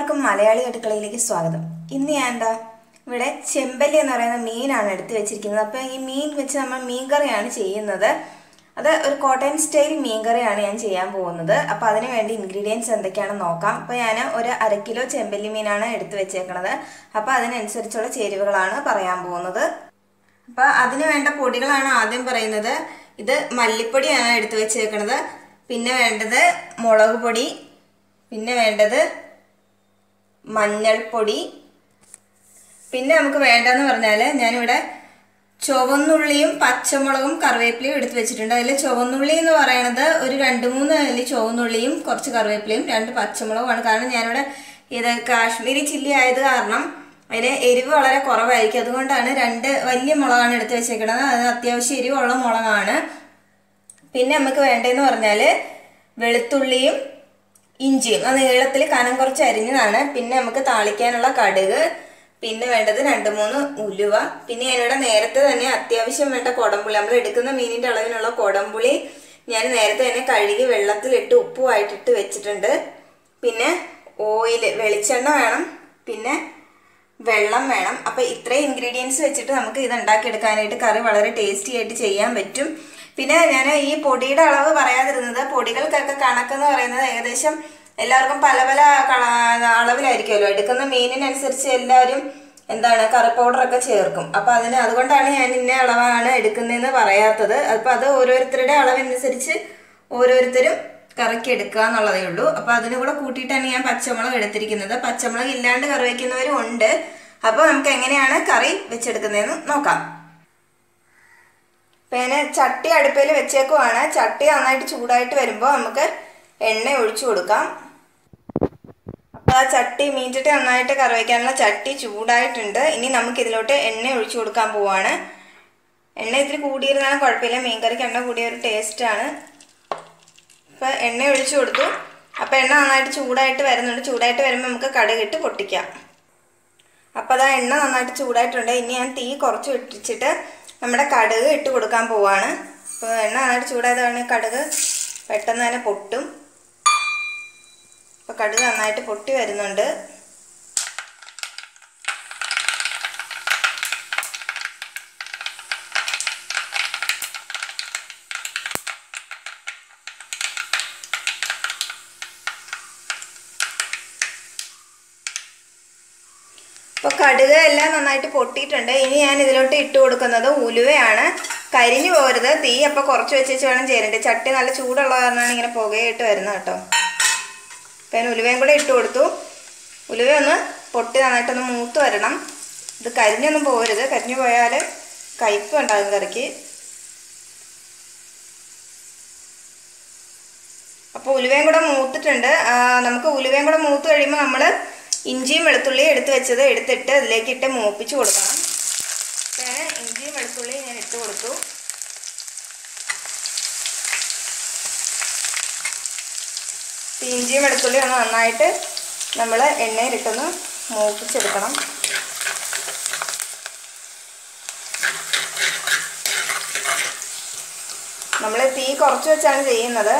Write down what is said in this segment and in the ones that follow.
എല്ലാവർക്കും മലയാളി അടുക്കളയിലേക്ക് സ്വാഗതം ഇന്ന് ഞാൻ എന്താ ഇവിടെ ചെമ്പല്ലി എന്ന് പറയുന്ന മീനാണ് എടുത്ത് വെച്ചിരിക്കുന്നത് അപ്പോൾ ഈ മീൻ വെച്ച് നമ്മൾ മീൻകറിയാണ് ചെയ്യുന്നത് അത് ഒരു കോട്ടൺ സ്റ്റൈൽ മീൻകറിയാണ് ഞാൻ ചെയ്യാൻ പോകുന്നത് അപ്പോൾ അതിന് വേണ്ടി ഇൻഗ്രീഡിയൻസ് എന്തൊക്കെയാണെന്ന് നോക്കാം അപ്പോൾ ഞാൻ ഒരു അര കിലോ ചെമ്പല്ലി മീനാണ് എടുത്ത് വെച്ചേക്കുന്നത് അപ്പോൾ അതിനനുസരിച്ചുള്ള ചേരുവകളാണ് പറയാൻ പോകുന്നത് അപ്പോൾ അതിന് വേണ്ട പൊടികളാണ് ആദ്യം പറയുന്നത് ഇത് മല്ലിപ്പൊടിയാണ് എടുത്ത് വെച്ചേക്കുന്നത് പിന്നെ വേണ്ടത് മുളക് പൊടി പിന്നെ വേണ്ടത് മഞ്ഞൾപ്പൊടി പിന്നെ നമുക്ക് വേണ്ടതെന്ന് പറഞ്ഞാൽ ഞാനിവിടെ ചുവന്നുള്ളിയും പച്ചമുളകും കറിവേപ്പിലയും എടുത്ത് വെച്ചിട്ടുണ്ട് അതിൽ ചുവന്നുള്ളി എന്ന് പറയുന്നത് ഒരു രണ്ട് മൂന്ന് അല്ലി ചുവന്നുള്ളിയും കുറച്ച് കറിവേപ്പിലയും രണ്ട് പച്ചമുളകുമാണ് കാരണം ഞാനിവിടെ ഇത് കാശ്മീരി ചില്ലി ആയത് കാരണം അതിന് എരിവ് വളരെ കുറവായിരിക്കും അതുകൊണ്ടാണ് രണ്ട് വലിയ മുളകാണ് എടുത്ത് വെച്ചേക്കുന്നത് അത് അത്യാവശ്യം എരിവുള്ള മുളകാണ് പിന്നെ നമുക്ക് വേണ്ടതെന്ന് പറഞ്ഞാൽ വെളുത്തുള്ളിയും ഇഞ്ചിയും അത് നീളത്തിൽ കനം കുറച്ച് അരിഞ്ഞതാണ് പിന്നെ നമുക്ക് താളിക്കാനുള്ള കടുക് പിന്നെ വേണ്ടത് രണ്ട് മൂന്ന് ഉലുവ പിന്നെ ഞാനിവിടെ നേരത്തെ തന്നെ അത്യാവശ്യം വേണ്ട കുടംപുളി നമ്മൾ എടുക്കുന്ന മീനിൻ്റെ അളവിനുള്ള കുടംപുളി ഞാൻ നേരത്തെ തന്നെ കഴുകി വെള്ളത്തിലിട്ട് ഉപ്പുമായിട്ടിട്ട് വെച്ചിട്ടുണ്ട് പിന്നെ ഓയിൽ വെളിച്ചെണ്ണ വേണം പിന്നെ വെള്ളം വേണം അപ്പോൾ ഇത്രയും ഇൻഗ്രീഡിയൻസ് വെച്ചിട്ട് നമുക്ക് ഇത് ഉണ്ടാക്കിയെടുക്കാനായിട്ട് കറി വളരെ ടേസ്റ്റി ആയിട്ട് ചെയ്യാൻ പറ്റും പിന്നെ ഞാൻ ഈ പൊടിയുടെ അളവ് പറയാതിരുന്നത് പൊടികൾക്കൊക്കെ കണക്കെന്ന് പറയുന്നത് ഏകദേശം എല്ലാവർക്കും പല പല അളവിലായിരിക്കുമല്ലോ എടുക്കുന്ന മീനിനനുസരിച്ച് എല്ലാവരും എന്താണ് കറി പൗഡറൊക്കെ ചേർക്കും അപ്പം അതിന് അതുകൊണ്ടാണ് ഞാൻ ഇന്ന അളവാണ് എടുക്കുന്നതെന്ന് പറയാത്തത് അപ്പം അത് ഓരോരുത്തരുടെ അളവനുസരിച്ച് ഓരോരുത്തരും കറിക്ക് എടുക്കുക എന്നുള്ളതേ ഉള്ളൂ അപ്പം അതിന് കൂടെ കൂട്ടിയിട്ടാണ് ഞാൻ പച്ചമുളക് എടുത്തിരിക്കുന്നത് പച്ചമുളക് ഇല്ലാണ്ട് കറി വയ്ക്കുന്നവരും ഉണ്ട് അപ്പോൾ നമുക്ക് എങ്ങനെയാണ് കറി വെച്ചെടുക്കുന്നതെന്ന് നോക്കാം പിന്നെ ചട്ടി അടുപ്പയിൽ വെച്ചേക്കുവാണ് ചട്ടി നന്നായിട്ട് ചൂടായിട്ട് വരുമ്പോൾ നമുക്ക് എണ്ണ ഒഴിച്ചു കൊടുക്കാം അപ്പോൾ ആ ചട്ടി മീൻചട്ടി നന്നായിട്ട് കറി വയ്ക്കാനുള്ള ചട്ടി ചൂടായിട്ടുണ്ട് ഇനി നമുക്ക് ഇതിലോട്ട് എണ്ണ ഒഴിച്ചു കൊടുക്കാൻ പോവാണ് എണ്ണ ഇത്തിരി കൂടിയിരുന്നാലും കുഴപ്പമില്ല മീൻകറിക്ക് എണ്ണ കൂടിയ ഒരു ടേസ്റ്റാണ് അപ്പോൾ എണ്ണ ഒഴിച്ചു കൊടുത്തു അപ്പോൾ എണ്ണ നന്നായിട്ട് ചൂടായിട്ട് വരുന്നുണ്ട് ചൂടായിട്ട് വരുമ്പോൾ നമുക്ക് കടുകിട്ട് പൊട്ടിക്കാം അപ്പോൾ അതാ എണ്ണ നന്നായിട്ട് ചൂടായിട്ടുണ്ട് ഇനി ഞാൻ തീ കുറച്ച് ഇട്ടിച്ചിട്ട് നമ്മുടെ കടുക് ഇട്ട് കൊടുക്കാൻ പോവാണ് അപ്പോൾ എണ്ണ നന്നായിട്ട് ചൂടായതാണ് കടുക് പെട്ടെന്ന് തന്നെ പൊട്ടും അപ്പോൾ കടുക് നന്നായിട്ട് പൊട്ടി വരുന്നുണ്ട് അപ്പോൾ കടുക് എല്ലാം നന്നായിട്ട് പൊട്ടിയിട്ടുണ്ട് ഇനി ഞാൻ ഇതിലോട്ട് ഇട്ട് കൊടുക്കുന്നത് ഉലുവയാണ് കരിഞ്ഞു പോരുത് തീ അപ്പോൾ കുറച്ച് വെച്ച് വേണം ചേരേണ്ടത് ചട്ടി നല്ല ചൂടുള്ള കാരണമാണ് ഇങ്ങനെ പുകയിട്ട് വരുന്നത് കേട്ടോ അപ്പോൾ ഞാൻ ഉലുവയും കൂടെ ഇട്ട് കൊടുത്തു ഉലുവ ഒന്ന് പൊട്ടി നന്നായിട്ടൊന്ന് മൂത്ത് വരണം ഇത് കരിഞ്ഞൊന്നും പോരുത് കരിഞ്ഞു പോയാൽ കയ്പ്പ് ഉണ്ടാകും കറിക്ക് അപ്പോൾ ഉലുവയും കൂടെ മൂത്തിട്ടുണ്ട് നമുക്ക് ഉലുവയും കൂടെ മൂത്ത് കഴിയുമ്പോൾ നമ്മൾ ഇഞ്ചിയും വെളുത്തുള്ളിയും എടുത്ത് വെച്ചത് എടുത്തിട്ട് അതിലേക്ക് ഇട്ട് മൂപ്പിച്ച് കൊടുക്കണം അങ്ങനെ ഇഞ്ചിയും വെളുത്തുള്ളിയും ഞാൻ ഇട്ട് കൊടുത്തു ഇഞ്ചിയും വെളുത്തുള്ളിയും ഒന്ന് നന്നായിട്ട് നമ്മൾ എണ്ണയിലിട്ടൊന്ന് മൂപ്പിച്ചെടുക്കണം നമ്മൾ തീ കുറച്ച് വെച്ചാണ് ചെയ്യുന്നത്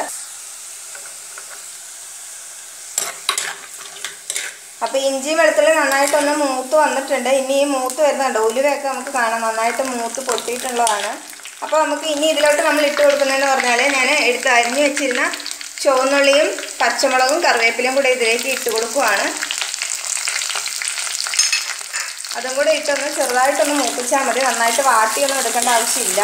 അപ്പോൾ ഇഞ്ചിയും വെളുത്തുള്ളി നന്നായിട്ടൊന്ന് മൂത്ത് വന്നിട്ടുണ്ട് ഇനി ഈ മൂത്ത് വരുന്നുണ്ട് ഉലുവയൊക്കെ നമുക്ക് കാണാം നന്നായിട്ട് മൂത്ത് പൊട്ടിയിട്ടുള്ളതാണ് അപ്പോൾ നമുക്ക് ഇനി ഇതിലോട്ട് നമ്മൾ ഇട്ട് കൊടുക്കുന്നതെന്ന് പറഞ്ഞാൽ ഞാൻ എടുത്ത് അരിഞ്ഞു വെച്ചിരുന്ന ചുവന്നുള്ളിയും പച്ചമുളകും കറിവേപ്പിലയും കൂടെ ഇതിലേക്ക് ഇട്ട് കൊടുക്കുവാണ് അതും കൂടെ ഇട്ടൊന്ന് ചെറുതായിട്ടൊന്ന് മൂപ്പിച്ചാൽ മതി നന്നായിട്ട് വാട്ടിയൊന്നും എടുക്കേണ്ട ആവശ്യമില്ല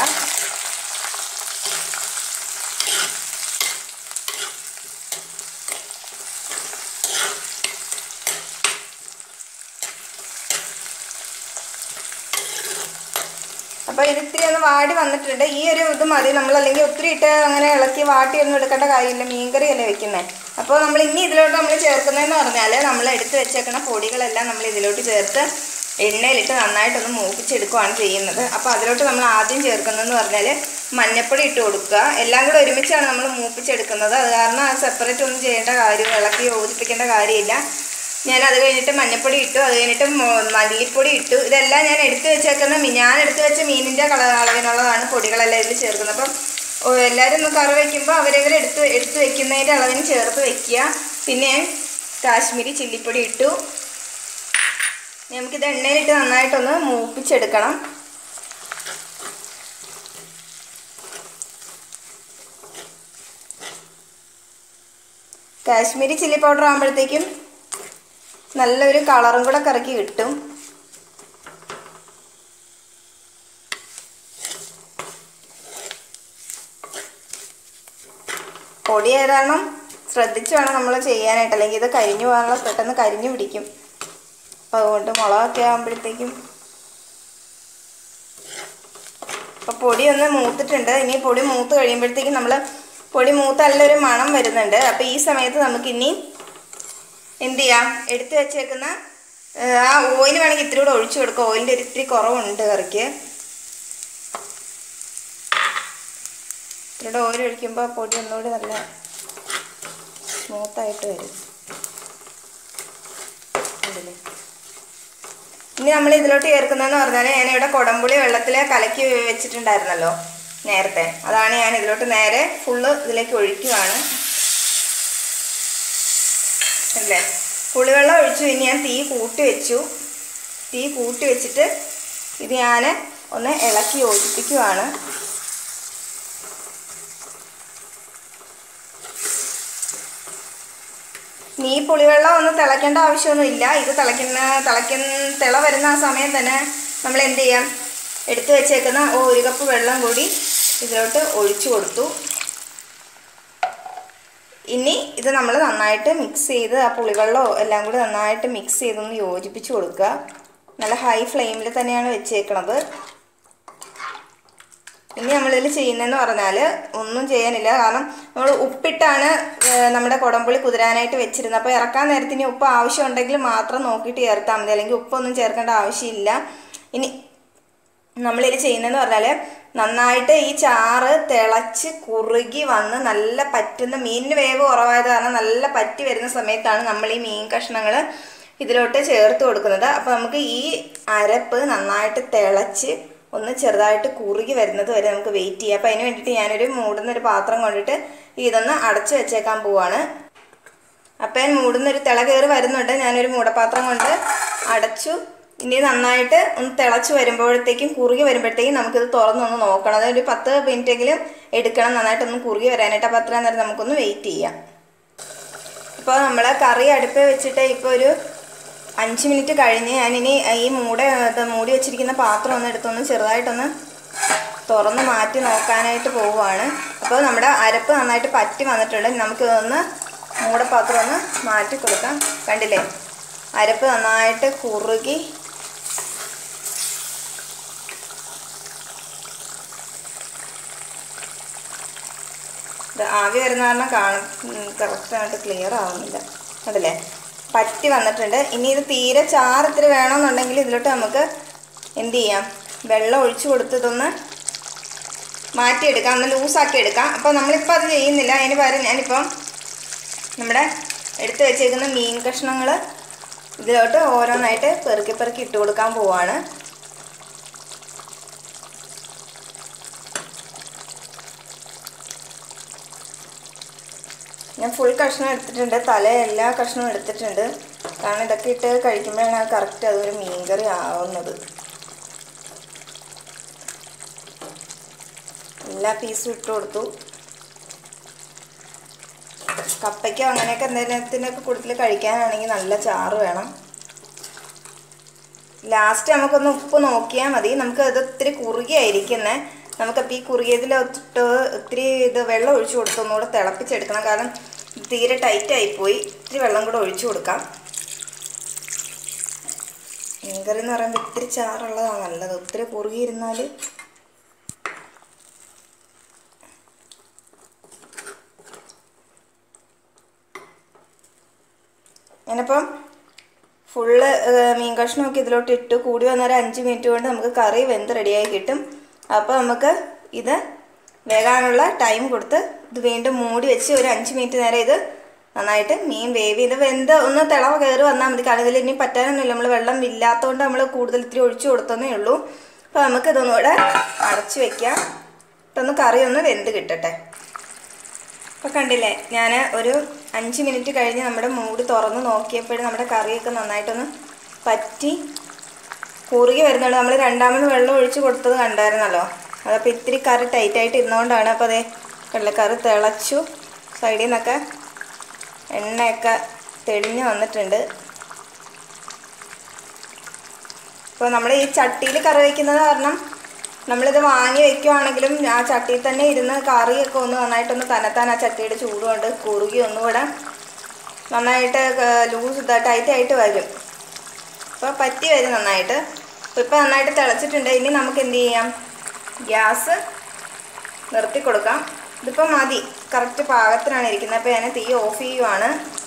അപ്പോൾ ഇത് ഇത്തിരി ഒന്ന് വാടി വന്നിട്ടുണ്ട് ഈ ഒരു ഇത് മതി നമ്മൾ അല്ലെങ്കിൽ ഒത്തിരി ഇട്ട് അങ്ങനെ ഇളക്കി വാട്ടി ഒന്നും എടുക്കേണ്ട കാര്യമില്ല മീൻകറി അല്ലേ വെക്കുന്നത് അപ്പോൾ നമ്മൾ ഇനി ഇതിലോട്ട് നമ്മൾ ചേർക്കുന്നതെന്ന് പറഞ്ഞാൽ നമ്മൾ എടുത്ത് വെച്ചേക്കുന്ന പൊടികളെല്ലാം നമ്മൾ ഇതിലോട്ട് ചേർത്ത് എണ്ണയിലിട്ട് നന്നായിട്ടൊന്ന് മൂപ്പിച്ചെടുക്കുകയാണ് ചെയ്യുന്നത് അപ്പോൾ അതിലോട്ട് നമ്മൾ ആദ്യം ചേർക്കുന്നതെന്ന് പറഞ്ഞാൽ മഞ്ഞപ്പൊടി ഇട്ട് കൊടുക്കുക എല്ലാം കൂടെ ഒരുമിച്ചാണ് നമ്മൾ മൂപ്പിച്ചെടുക്കുന്നത് അത് കാരണം അത് സെപ്പറേറ്റ് ഒന്നും ചെയ്യേണ്ട കാര്യം ഇളക്കി യോജിപ്പിക്കേണ്ട കാര്യമില്ല ഞാൻ അത് കഴിഞ്ഞിട്ട് മഞ്ഞപ്പൊടി ഇട്ടു അത് കഴിഞ്ഞിട്ട് മല്ലിപ്പൊടി ഇട്ടു ഇതെല്ലാം ഞാൻ എടുത്തു വെച്ചേക്കുന്ന ഞാൻ എടുത്തു വെച്ച മീനിൻ്റെ കള അളവിനുള്ളതാണ് പൊടികളെല്ലാം ഇതിൽ ചേർക്കുന്നത് അപ്പം എല്ലാവരും ഒന്ന് കറി വയ്ക്കുമ്പോൾ അവരവർ എടുത്ത് എടുത്ത് വെക്കുന്നതിൻ്റെ അളവിന് ചേർത്ത് വെക്കുക പിന്നെ കാശ്മീരി ചില്ലിപ്പൊടി ഇട്ടു ഇനി നമുക്കിത് എണ്ണയിലിട്ട് നന്നായിട്ടൊന്ന് മൂപ്പിച്ചെടുക്കണം കാശ്മീരി ചില്ലി പൗഡർ ആകുമ്പോഴത്തേക്കും നല്ലൊരു കളറും കൂടെ കറക്കി കിട്ടും പൊടി ഏതാണം ശ്രദ്ധിച്ച് വേണം നമ്മൾ ചെയ്യാനായിട്ട് അല്ലെങ്കിൽ ഇത് കരിഞ്ഞു പോകാനുള്ള പെട്ടെന്ന് കരിഞ്ഞു പിടിക്കും അപ്പം അതുകൊണ്ട് മുളകൊക്കെ ആകുമ്പോഴത്തേക്കും അപ്പോൾ പൊടി ഒന്ന് മൂത്തിട്ടുണ്ട് ഇനി പൊടി മൂത്ത് കഴിയുമ്പോഴത്തേക്കും നമ്മൾ പൊടി മൂത്ത് നല്ലൊരു മണം വരുന്നുണ്ട് അപ്പോൾ ഈ സമയത്ത് നമുക്ക് ഇനി എന്ത് ചെയ്യാം എടുത്തു വെച്ചേക്കുന്ന ഏഹ്, ആ ഓയിൽ വേണമെങ്കിൽ ഇത്തിരി കൂടെ ഒഴിച്ചു കൊടുക്കുക ഓയിലിൻ്റെ ഒരു ഇത്തിരി കുറവുണ്ട് കറിക്ക് ഇത്തിരി ഓയിൽ ഒഴിക്കുമ്പോൾ പൊടി ഒന്നുകൂടി നല്ല സ്മൂത്തായിട്ട് വരും കണ്ടില്ലേ ഇനി നമ്മൾ ഇതിലോട്ട് ചേർക്കുന്നതെന്ന് പറഞ്ഞാൽ ഞാനിവിടെ കുടംപുളി വെള്ളത്തിൽ കലക്കി വെച്ചിട്ടുണ്ടായിരുന്നല്ലോ നേരത്തെ അതാണ് ഞാൻ ഇതിലോട്ട് നേരെ ഫുള്ള് ഇതിലേക്ക് ഒഴിക്കുവാണ് അല്ലേ പുളിവെള്ളം ഒഴിച്ചു ഇനി ഞാൻ തീ കൂട്ടി വെച്ചു തീ കൂട്ടി വെച്ചിട്ട് ഇത് ഞാൻ ഒന്ന് ഇളക്കി യോജിപ്പിക്കുവാണ് നീ പുളിവെള്ളം ഒന്നും തിളയ്ക്കേണ്ട ആവശ്യമൊന്നുമില്ല ഇത് തിളയ്ക്കുന്ന തിളയ്ക്കുന്ന തിള വരുന്ന ആ സമയം തന്നെ നമ്മൾ എന്ത് ചെയ്യാം എടുത്തു വെച്ചേക്കുന്ന ഓ ഒരു കപ്പ് വെള്ളം കൂടി ഇതിലോട്ട് ഒഴിച്ചു കൊടുത്തു ഇനി ഇത് നമ്മൾ നന്നായിട്ട് മിക്സ് ചെയ്ത് ആ പുളിവെള്ളമോ എല്ലാം കൂടി നന്നായിട്ട് മിക്സ് ചെയ്തൊന്ന് യോജിപ്പിച്ച് കൊടുക്കുക നല്ല ഹൈ ഫ്ലെയിമിൽ തന്നെയാണ് വെച്ചേക്കണത് ഇനി നമ്മളിതിൽ ചെയ്യുന്നതെന്ന് പറഞ്ഞാൽ ഒന്നും ചെയ്യാനില്ല കാരണം നമ്മൾ ഉപ്പിട്ടാണ് ഏർ, നമ്മുടെ കുടംപുളി കുതിരാനായിട്ട് വെച്ചിരുന്നത് അപ്പോൾ ഇറക്കാൻ നേരത്തിന് ഇനി ഉപ്പ് ആവശ്യമുണ്ടെങ്കിൽ മാത്രം നോക്കിയിട്ട് ചേർത്താൽ മതി അല്ലെങ്കിൽ ഉപ്പൊന്നും ചേർക്കേണ്ട ആവശ്യമില്ല ഇനി നമ്മളിത് ചെയ്യുന്നതെന്ന് പറഞ്ഞാൽ നന്നായിട്ട് ഈ ചാറ് തിളച്ച് കുറുകി വന്ന് നല്ല പറ്റുന്ന മീനിന് വേവ് കുറവായത് കാരണം നല്ല പറ്റി വരുന്ന സമയത്താണ് നമ്മൾ ഈ മീൻ കഷ്ണങ്ങൾ ഇതിലോട്ട് ചേർത്ത് കൊടുക്കുന്നത് അപ്പോൾ നമുക്ക് ഈ അരപ്പ് നന്നായിട്ട് തിളച്ച് ഒന്ന് ചെറുതായിട്ട് കുറുകി വരുന്നത് വരെ നമുക്ക് വെയിറ്റ് ചെയ്യാം അപ്പോൾ അതിന് വേണ്ടിയിട്ട് ഞാനൊരു മൂടുന്ന ഒരു പാത്രം കൊണ്ടിട്ട് ഇതൊന്ന് അടച്ചു വെച്ചേക്കാൻ പോവാണ് അപ്പം ഞാൻ മൂടുന്നൊരു തിള കയറി വരുന്നുണ്ട് ഞാനൊരു മൂടപാത്രം കൊണ്ട് അടച്ചു ഇനി നന്നായിട്ട് ഒന്ന് തിളച്ച് വരുമ്പോഴത്തേക്കും കുറുകി വരുമ്പോഴത്തേക്കും നമുക്കിത് തുറന്നൊന്ന് നോക്കണം അതായത് ഒരു പത്ത് മിനിറ്റെങ്കിലും എടുക്കണം നന്നായിട്ടൊന്ന് കുറുകി വരാനായിട്ട് അപ്പോൾ അത്രയും നേരം നമുക്കൊന്ന് വെയിറ്റ് ചെയ്യാം ഇപ്പോൾ നമ്മൾ കറി അടുപ്പ് വെച്ചിട്ട് ഇപ്പോൾ ഒരു അഞ്ച് മിനിറ്റ് കഴിഞ്ഞ് ഞാനിനി ഈ മൂട ഇത് മൂടി വെച്ചിരിക്കുന്ന പാത്രം ഒന്ന് എടുത്തൊന്ന് ചെറുതായിട്ടൊന്ന് തുറന്ന് മാറ്റി നോക്കാനായിട്ട് പോവുകയാണ് അപ്പോൾ നമ്മുടെ അരപ്പ് നന്നായിട്ട് പറ്റി വന്നിട്ടുണ്ട് ഇനി നമുക്ക് ഇതൊന്ന് മൂടപ്പാത്രം ഒന്ന് മാറ്റി കൊടുക്കാം കണ്ടില്ലേ അരപ്പ് നന്നായിട്ട് കുറുകി ഇത് ആവി വരുന്ന കാരണം കാണും കറക്റ്റായിട്ട് ക്ലിയർ ആവുന്നില്ല അതല്ലേ പറ്റി വന്നിട്ടുണ്ട് ഇനി ഇത് തീരെ ചാറ് ഇത്തിരി വേണമെന്നുണ്ടെങ്കിൽ ഇതിലോട്ട് നമുക്ക് എന്ത് ചെയ്യാം വെള്ളം ഒഴിച്ചു കൊടുത്തതൊന്ന് മാറ്റിയെടുക്കാം ഒന്ന് ലൂസാക്കി എടുക്കാം അപ്പോൾ നമ്മളിപ്പോൾ അത് ചെയ്യുന്നില്ല അതിന് പകരം ഞാനിപ്പം നമ്മുടെ എടുത്ത് വെച്ചേക്കുന്ന മീൻ കഷ്ണങ്ങൾ ഇതിലോട്ട് ഓരോന്നായിട്ട് പെറുക്കി പെറുക്കി ഇട്ട് കൊടുക്കാൻ പോവാണ് ഞാൻ ഫുൾ കഷ്ണം എടുത്തിട്ടുണ്ട് തല എല്ലാ കഷ്ണവും എടുത്തിട്ടുണ്ട് കാരണം ഇതൊക്കെ ഇട്ട് കഴിക്കുമ്പോഴാണ് കറക്റ്റ് അതൊരു മീൻകറി ആവുന്നത് എല്ലാ പീസും ഇട്ട് കൊടുത്തു കപ്പയ്ക്കോ അങ്ങനെയൊക്കെ എന്തെങ്കിലുമൊക്കെ കൂടുതൽ കഴിക്കാനാണെങ്കിൽ നല്ല ചാറ് വേണം ലാസ്റ്റ് നമുക്കൊന്ന് ഉപ്പ് നോക്കിയാൽ മതി നമുക്ക് ഇത് ഒത്തിരി കുറുകിയായിരിക്കുന്നത് നമുക്കപ്പോൾ ഈ കുറുകിയതിലിട്ട് ഒത്തിരി ഇത് വെള്ളം ഒഴിച്ചു കൊടുത്ത് ഒന്നുകൂടെ തിളപ്പിച്ചെടുക്കണം കാരണം ഇത് തീരെ ടൈറ്റ് ആയിപ്പോയി ഇത്തിരി വെള്ളം കൂടെ ഒഴിച്ചു കൊടുക്കാം മീൻകറി എന്ന് പറയുമ്പോൾ ഇത്തിരി ചാറുള്ളതാണ് നല്ലത് ഒത്തിരി കുറുകിയിരുന്നാൽ ഞാനിപ്പം ഫുള്ള് മീൻ കഷ്ണമൊക്കെ ഇതിലോട്ട് ഇട്ട് കൂടി വന്ന ഒരു അഞ്ച് മിനിറ്റ് കൊണ്ട് നമുക്ക് കറി വെന്ത് റെഡിയായി കിട്ടും അപ്പോൾ നമുക്ക് ഇത് വേകാനുള്ള ടൈം കൊടുത്ത് ഇത് വീണ്ടും മൂടി വെച്ച് ഒരു അഞ്ച് മിനിറ്റ് നേരം ഇത് നന്നായിട്ട് മീൻ വേവി ഇത് വെന്ത് ഒന്ന് തിളവ് കയറി വന്നാൽ മതി കാരണം ഇതിൽ ഇനി പറ്റാനൊന്നുമില്ല നമ്മൾ വെള്ളം ഇല്ലാത്തതുകൊണ്ട് നമ്മൾ കൂടുതൽ ഇത്തിരി ഒഴിച്ചു കൊടുത്തതേ ഉള്ളൂ അപ്പോൾ നമുക്ക് ഇതൊന്നുകൂടെ അടച്ചു വെക്കാം ഇട്ടൊന്ന് കറി ഒന്ന് വെന്ത് കിട്ടട്ടെ അപ്പോൾ കണ്ടില്ലേ ഞാൻ ഒരു അഞ്ച് മിനിറ്റ് കഴിഞ്ഞ് നമ്മുടെ മൂടി തുറന്ന് നോക്കിയപ്പോഴും നമ്മുടെ കറിയൊക്കെ നന്നായിട്ടൊന്ന് പറ്റി കുറുകി വരുന്നുണ്ട് നമ്മൾ രണ്ടാമത് വെള്ളം ഒഴിച്ച് കൊടുത്തത് കണ്ടായിരുന്നല്ലോ അതപ്പോൾ ഇത്തിരി കറി ടൈറ്റായിട്ട് ഇരുന്നുകൊണ്ടാണ് അപ്പോൾ അതേ വെള്ളക്കറി തിളച്ചു സൈഡിൽ നിന്നൊക്കെ എണ്ണയൊക്കെ തെളിഞ്ഞ് വന്നിട്ടുണ്ട് ഇപ്പോൾ നമ്മൾ ഈ ചട്ടിയിൽ കറി വയ്ക്കുന്നത് കാരണം നമ്മളിത് വാങ്ങി വെക്കുവാണെങ്കിലും ആ ചട്ടിയിൽ തന്നെ ഇരുന്ന് കറിയൊക്കെ ഒന്ന് നന്നായിട്ടൊന്ന് തനത്താൻ ആ ചട്ടിയുടെ ചൂട് കൊണ്ട് കുറുകി ഒന്നുകൂടെ നന്നായിട്ട് ലൂസ് ടൈറ്റ് ആയിട്ട് വരും അപ്പോൾ പറ്റി വരും നന്നായിട്ട് അപ്പോൾ ഇപ്പോൾ നന്നായിട്ട് തിളച്ചിട്ടുണ്ട് ഇനി നമുക്ക് എന്ത് ചെയ്യാം ഗ്യാസ് നിർത്തി കൊടുക്കാം ഇതിപ്പോൾ മതി കറക്റ്റ് പാകത്തിനാണ് ഇരിക്കുന്നത് അപ്പോൾ ഞാൻ തീ ഓഫ് ചെയ്യുവാണ്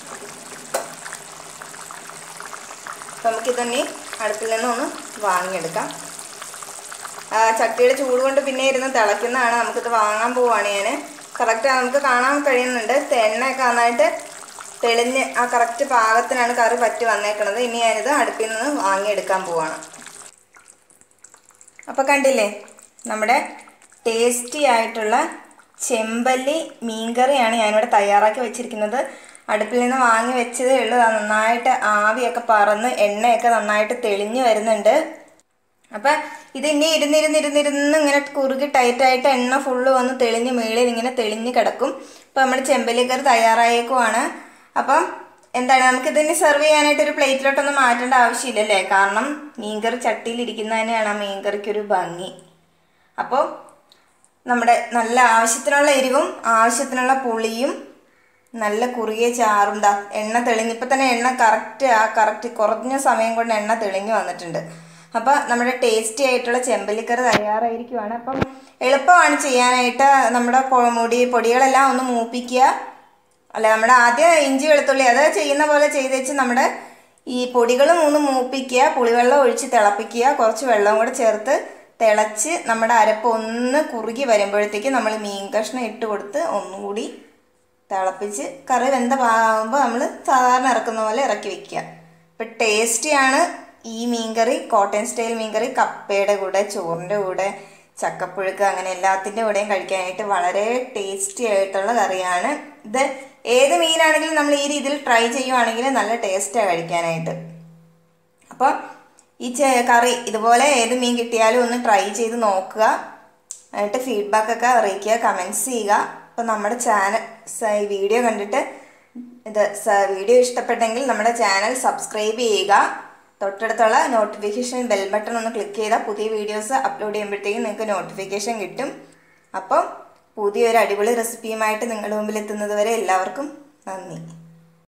അപ്പോൾ നമുക്കിതൊന്നി അടുപ്പിൽ നിന്നൊന്ന് വാങ്ങിയെടുക്കാം ആ ചട്ടിയുടെ ചൂട് കൊണ്ട് പിന്നെ ഇരുന്ന് തിളയ്ക്കുന്നതാണ് നമുക്കിത് വാങ്ങാൻ പോവാണ് ഞാൻ കറക്റ്റ് നമുക്ക് കാണാൻ കഴിയുന്നുണ്ട് എണ്ണയൊക്കെ നന്നായിട്ട് തെളിഞ്ഞ് ആ കറക്റ്റ് പാകത്തിനാണ് കറി പറ്റി വന്നേക്കുന്നത് ഇനി ഞാനിത് അടുപ്പിൽ നിന്ന് വാങ്ങിയെടുക്കാൻ പോവാണ് അപ്പോൾ കണ്ടില്ലേ നമ്മുടെ ടേസ്റ്റി ആയിട്ടുള്ള ചെമ്പല്ലി മീൻകറിയാണ് ഞാനിവിടെ തയ്യാറാക്കി വെച്ചിരിക്കുന്നത് അടുപ്പിൽ നിന്ന് വാങ്ങി വെച്ചതേ ഉള്ളൂ അത് നന്നായിട്ട് ആവിയൊക്കെ പറന്ന് എണ്ണയൊക്കെ നന്നായിട്ട് തെളിഞ്ഞു വരുന്നുണ്ട് അപ്പം ഇത് ഇനി ഇരുന്നിരുന്നിരുന്നിരുന്ന് ഇങ്ങനെ കുറുകി ടൈറ്റായിട്ട് എണ്ണ ഫുള്ള് വന്ന് തെളിഞ്ഞ് മേളിൽ ഇങ്ങനെ തെളിഞ്ഞ് കിടക്കും അപ്പം നമ്മുടെ ചെമ്പല്ലിക്കറി തയ്യാറായേക്കുവാണ് അപ്പം എന്താണ് നമുക്കിതിന് സെർവ് ചെയ്യാനായിട്ട് ഒരു പ്ലേറ്റിലോട്ടൊന്നും മാറ്റേണ്ട ആവശ്യമില്ലല്ലേ കാരണം മീൻകറി ചട്ടിയിൽ ഇരിക്കുന്നതിനാണ് ആ മീൻകറിക്കൊരു ഭംഗി അപ്പോൾ നമ്മുടെ നല്ല ആവശ്യത്തിനുള്ള എരിവും ആവശ്യത്തിനുള്ള പുളിയും നല്ല കുറുകിയ ചാറും ദാ എണ്ണ തെളിഞ്ഞ് ഇപ്പം തന്നെ എണ്ണ കറക്റ്റ് ആ കറക്റ്റ് കുറഞ്ഞ സമയം കൊണ്ട് എണ്ണ തെളിഞ്ഞ് വന്നിട്ടുണ്ട് അപ്പോൾ നമ്മുടെ ടേസ്റ്റി ആയിട്ടുള്ള ചെമ്പല്ലിക്കറി തയ്യാറായിരിക്കുവാണ് അപ്പം എളുപ്പമാണ് ചെയ്യാനായിട്ട് നമ്മുടെ പൊ- മുടി പൊടികളെല്ലാം ഒന്ന് മൂപ്പിക്കുക അല്ല നമ്മുടെ ആദ്യം ഇഞ്ചി വെളുത്തുള്ളി അത് ചെയ്യുന്ന പോലെ ചെയ്ത് വെച്ച് നമ്മുടെ ഈ പൊടികൾ മൂന്ന് മൂപ്പിക്കുക പുളിവെള്ളം ഒഴിച്ച് തിളപ്പിക്കുക കുറച്ച് വെള്ളവും കൂടെ ചേർത്ത് തിളച്ച് നമ്മുടെ അരപ്പ് ഒന്ന് കുറുകി വരുമ്പോഴത്തേക്ക് നമ്മൾ മീൻ കഷ്ണം ഇട്ട് കൊടുത്ത് ഒന്നുകൂടി തിളപ്പിച്ച് കറി വെന്ത പാകുമ്പോൾ നമ്മൾ സാധാരണ ഇറക്കുന്ന പോലെ ഇറക്കി വെക്കുക ഇപ്പം ടേസ്റ്റിയാണ് ഈ മീൻകറി കോട്ടൺ സ്റ്റൈൽ മീൻകറി കപ്പയുടെ കൂടെ ചോറിൻ്റെ കൂടെ ചക്കപ്പുഴുക്ക് അങ്ങനെ എല്ലാത്തിൻ്റെ കൂടെയും കഴിക്കാനായിട്ട് വളരെ ടേസ്റ്റി ആയിട്ടുള്ള കറിയാണ് ഇത് ഏത് മീനാണെങ്കിലും നമ്മൾ ഈ രീതിയിൽ ട്രൈ ചെയ്യുവാണെങ്കിൽ നല്ല ടേസ്റ്റാണ് കഴിക്കാനായിട്ട് അപ്പോൾ ഈ ചെ- കറി ഇതുപോലെ ഏത് മീൻ കിട്ടിയാലും ഒന്ന് ട്രൈ ചെയ്ത് നോക്കുക എന്നിട്ട് ഫീഡ്ബാക്ക് ഒക്കെ അറിയിക്കുക കമൻസ് ചെയ്യുക അപ്പോൾ നമ്മുടെ ചാനൽ ഈ വീഡിയോ കണ്ടിട്ട് ഇത് സ- വീഡിയോ ഇഷ്ടപ്പെട്ടെങ്കിൽ നമ്മുടെ ചാനൽ സബ്സ്ക്രൈബ് ചെയ്യുക തൊട്ടടുത്തുള്ള നോട്ടിഫിക്കേഷൻ ബെൽ ബട്ടൺ ഒന്ന് ക്ലിക്ക് ചെയ്താൽ പുതിയ വീഡിയോസ് അപ്ലോഡ് ചെയ്യുമ്പോഴത്തേക്കും നിങ്ങൾക്ക് നോട്ടിഫിക്കേഷൻ കിട്ടും അപ്പോൾ പുതിയൊരു അടിപൊളി റെസിപ്പിയുമായിട്ട് നിങ്ങളുടെ മുമ്പിൽ എത്തുന്നത് വരെ എല്ലാവർക്കും നന്ദി